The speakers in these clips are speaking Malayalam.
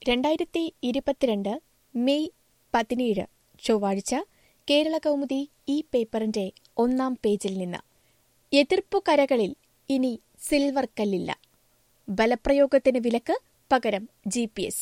രണ്ടായിരത്തി ഇരുപത്തിരണ്ട് മെയ് പതിനേഴ് ചൊവ്വാഴ്ച കേരള കൗമുദി ഈ പേപ്പറിന്റെ ഒന്നാം പേജിൽ നിന്ന് എതിർപ്പുകരകളിൽ ഇനി സിൽവർ കല്ലില്ല ബലപ്രയോഗത്തിന് വിലക്ക് പകരം G P S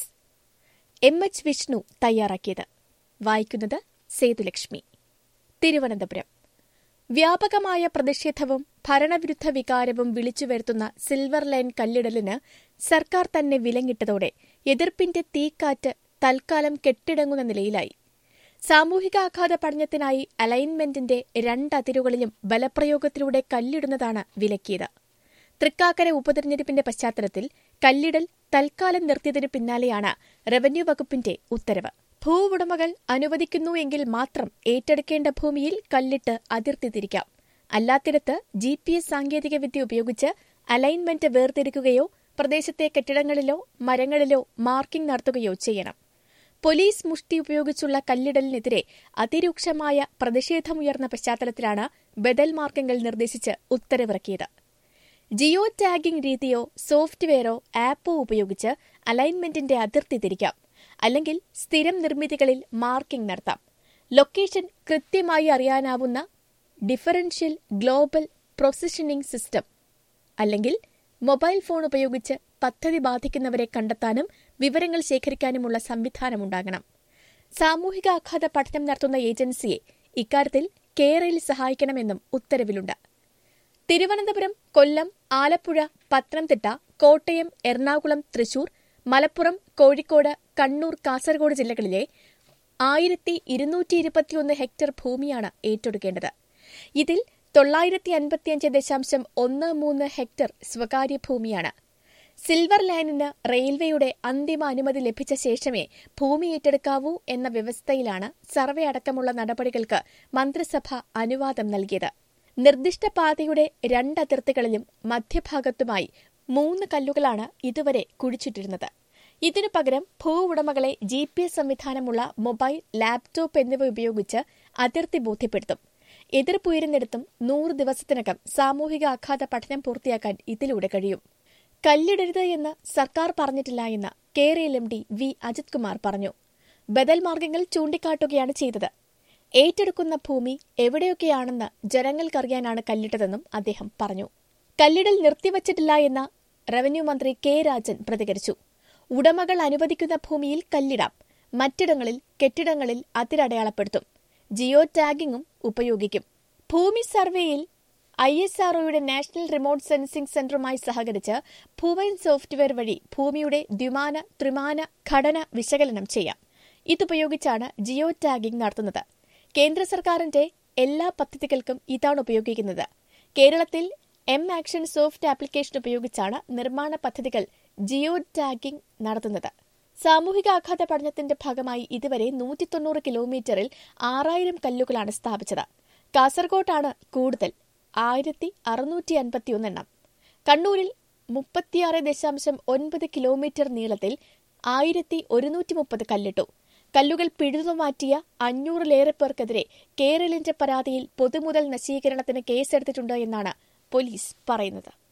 M H Vishnu തയ്യാറാക്കിയത് വായിക്കുന്നത് സേതുലക്ഷ്മി തിരുവനന്തപുരം വ്യാപകമായ പ്രതിഷേധവും ഭരണവിരുദ്ധ വികാരവും വിളിച്ചുവരുത്തുന്ന സിൽവർ ലൈൻ കല്ലിടലിന് സർക്കാർ തന്നെ വിലങ്ങിട്ടതോടെ എതിർപ്പിന്റെ തീക്കാറ്റ് തൽക്കാലം കെട്ടിടങ്ങുന്ന നിലയിലായി സാമൂഹികാഘാത പഠനത്തിനായി അലൈൻമെന്റിന്റെ രണ്ടതിരുകളിലും ബലപ്രയോഗത്തിലൂടെ കല്ലിടുന്നതാണ് വിലക്കിയത് തൃക്കാക്കര ഉപതെരഞ്ഞെടുപ്പിന്റെ പശ്ചാത്തലത്തിൽ കല്ലിടൽ തൽക്കാലം നിർത്തിയതിനു പിന്നാലെയാണ് റവന്യൂ വകുപ്പിന്റെ ഉത്തരവ് ഭൂവുടമകൾ അനുവദിക്കുന്നു എങ്കിൽ മാത്രം ഏറ്റെടുക്കേണ്ട ഭൂമിയിൽ കല്ലിട്ട് അതിർത്തി തിരിക്കാം അല്ലാത്തിടത്ത് ജി പി എസ് സാങ്കേതികവിദ്യ ഉപയോഗിച്ച് അലൈൻമെന്റ് വേർതിരിക്കുകയോ പ്രദേശത്തെ കെട്ടിടങ്ങളിലോ മരങ്ങളിലോ മാർക്കിംഗ് നടത്തുകയോ ചെയ്യണം പോലീസ് മുഷ്ടി ഉപയോഗിച്ചുള്ള കല്ലിടലിനെതിരെ അതിരൂക്ഷമായ പ്രതിഷേധമുയർന്ന പശ്ചാത്തലത്തിലാണ് ബദൽ മാർക്കങ്ങൾ നിർദ്ദേശിച്ച് ഉത്തരവിറക്കിയത് ജിയോ ടാഗിംഗ് രീതിയോ സോഫ്റ്റ്വെയറോ ആപ്പോ ഉപയോഗിച്ച് അലൈൻമെന്റിന്റെ അതിർത്തി തിരിക്കാം അല്ലെങ്കിൽ സ്ഥിരം നിർമ്മിതികളിൽ മാർക്കിംഗ് നടത്താം ലൊക്കേഷൻ കൃത്യമായി അറിയാനാവുന്ന ഡിഫറൻഷ്യൽ ഗ്ലോബൽ പ്രൊസിഷനിംഗ് സിസ്റ്റം അല്ലെങ്കിൽ മൊബൈൽ ഫോൺ ഉപയോഗിച്ച് പദ്ധതി ബാധിക്കുന്നവരെ കണ്ടെത്താനും വിവരങ്ങൾ ശേഖരിക്കാനുമുള്ള സംവിധാനമുണ്ടാകണം സാമൂഹികാഘാത പഠനം നടത്തുന്ന ഏജൻസിയെ ഇക്കാര്യത്തിൽ കേരയിൽ സഹായിക്കണമെന്നും ഉത്തരവിലുണ്ട് തിരുവനന്തപുരം കൊല്ലം ആലപ്പുഴ പത്തനംതിട്ട കോട്ടയം എറണാകുളം തൃശൂർ മലപ്പുറം കോഴിക്കോട് കണ്ണൂർ കാസർഗോഡ് ജില്ലകളിലെ ആയിരത്തി ഇരുന്നൂറ്റി ഇരുപത്തിയൊന്ന് ഹെക്ടർ ഭൂമിയാണ് ഏറ്റെടുക്കേണ്ടത് ഇതിൽ തൊള്ളായിരത്തി അൻപത്തിയഞ്ച് ദശാംശം ഒന്ന് മൂന്ന് ഹെക്ടർ സ്വകാര്യ ഭൂമിയാണ് സിൽവർ ലൈനിന് റെയിൽവേയുടെ അന്തിമ അനുമതി ലഭിച്ച ശേഷമേ ഭൂമി ഏറ്റെടുക്കാവൂ എന്ന വ്യവസ്ഥയിലാണ് സർവേ അടക്കമുള്ള നടപടികൾക്ക് മന്ത്രിസഭ അനുവാദം നൽകിയത് നിർദ്ദിഷ്ട പാതയുടെ രണ്ടതിർത്തികളിലും മധ്യഭാഗത്തുമായി മൂന്ന് കല്ലുകളാണ് ഇതുവരെ കുഴിച്ചിട്ടിരുന്നത് ഇതിനു പകരം ഭൂവുടമകളെ ജി പി എസ് സംവിധാനമുള്ള മൊബൈൽ ലാപ്ടോപ്പ് എന്നിവ ഉപയോഗിച്ച് അതിർത്തി ബോധ്യപ്പെടുത്തും എതിർപ്പുയരുന്നിടത്തും നൂറ് ദിവസത്തിനകം സാമൂഹിക ആഘാത പഠനം പൂർത്തിയാക്കാൻ ഇതിലൂടെ കഴിയും കല്ലിടരുത് എന്ന് സർക്കാർ പറഞ്ഞിട്ടില്ല എന്ന് Kerala M D V Ajith Kumar പറഞ്ഞു ബദൽ മാർഗങ്ങൾ ചൂണ്ടിക്കാട്ടുകയാണ് ചെയ്തത് ഏറ്റെടുക്കുന്ന ഭൂമി എവിടെയൊക്കെയാണെന്ന് ജനങ്ങൾക്കറിയാനാണ് കല്ലിട്ടതെന്നും അദ്ദേഹം പറഞ്ഞു കല്ലിടൽ നിർത്തിവച്ചിട്ടില്ല എന്ന റവന്യൂ മന്ത്രി കെ രാജൻ പ്രതികരിച്ചു ഉടമകൾ അനുവദിക്കുന്ന ഭൂമിയിൽ കല്ലിടാം മറ്റിടങ്ങളിൽ കെട്ടിടങ്ങളിൽ അതിരടയാളപ്പെടുത്തും ജിയോ ടാഗിംഗും ഉപയോഗിക്കും ഭൂമി സർവേയിൽ ഐ എസ് ആർഒയുടെ നാഷണൽ റിമോട്ട് സെൻസിംഗ് സെന്ററുമായി സഹകരിച്ച് ഭൂവൈൻ സോഫ്റ്റ്വെയർ വഴി ഭൂമിയുടെ ദ്വിമാന ത്രിമാന ഘടന വിശകലനം ചെയ്യാം ഇതുപയോഗിച്ചാണ് ജിയോ ടാഗിംഗ് നടത്തുന്നത് കേന്ദ്ര സർക്കാരിന്റെ എല്ലാ പദ്ധതികൾക്കും ഇതാണ് ഉപയോഗിക്കുന്നത് കേരളത്തിൽ എം ആക്ഷൻ സോഫ്റ്റ് ആപ്ലിക്കേഷൻ ഉപയോഗിച്ചാണ് നിർമ്മാണ പദ്ധതികൾ ജിയോ ടാഗിംഗ് നടത്തുന്നത് സാമൂഹികാഘാത പഠനത്തിന്റെ ഭാഗമായി ഇതുവരെ നൂറ്റി തൊണ്ണൂറ് കിലോമീറ്ററിൽ ആറായിരം കല്ലുകളാണ് സ്ഥാപിച്ചത് കാസർകോട്ടാണ് കൂടുതൽ ആയിരത്തി അറുന്നൂറ്റി അൻപത്തിയൊന്നെണ്ണം കണ്ണൂരിൽ മുപ്പത്തിയാറ് ദശാംശം ഒൻപത് കിലോമീറ്റർ നീളത്തിൽ ആയിരത്തി ഒരുന്നൂറ്റി മുപ്പത് കല്ലിട്ടു കല്ലുകൾ പിഴുതുമാറ്റിയ അഞ്ഞൂറിലേറെ പേർക്കെതിരെ കേരളിന്റെ പരാതിയിൽ പൊതുമുതൽ നശീകരണത്തിന് കേസെടുത്തിട്ടുണ്ട് എന്നാണ് പോലീസ് പറയുന്നത്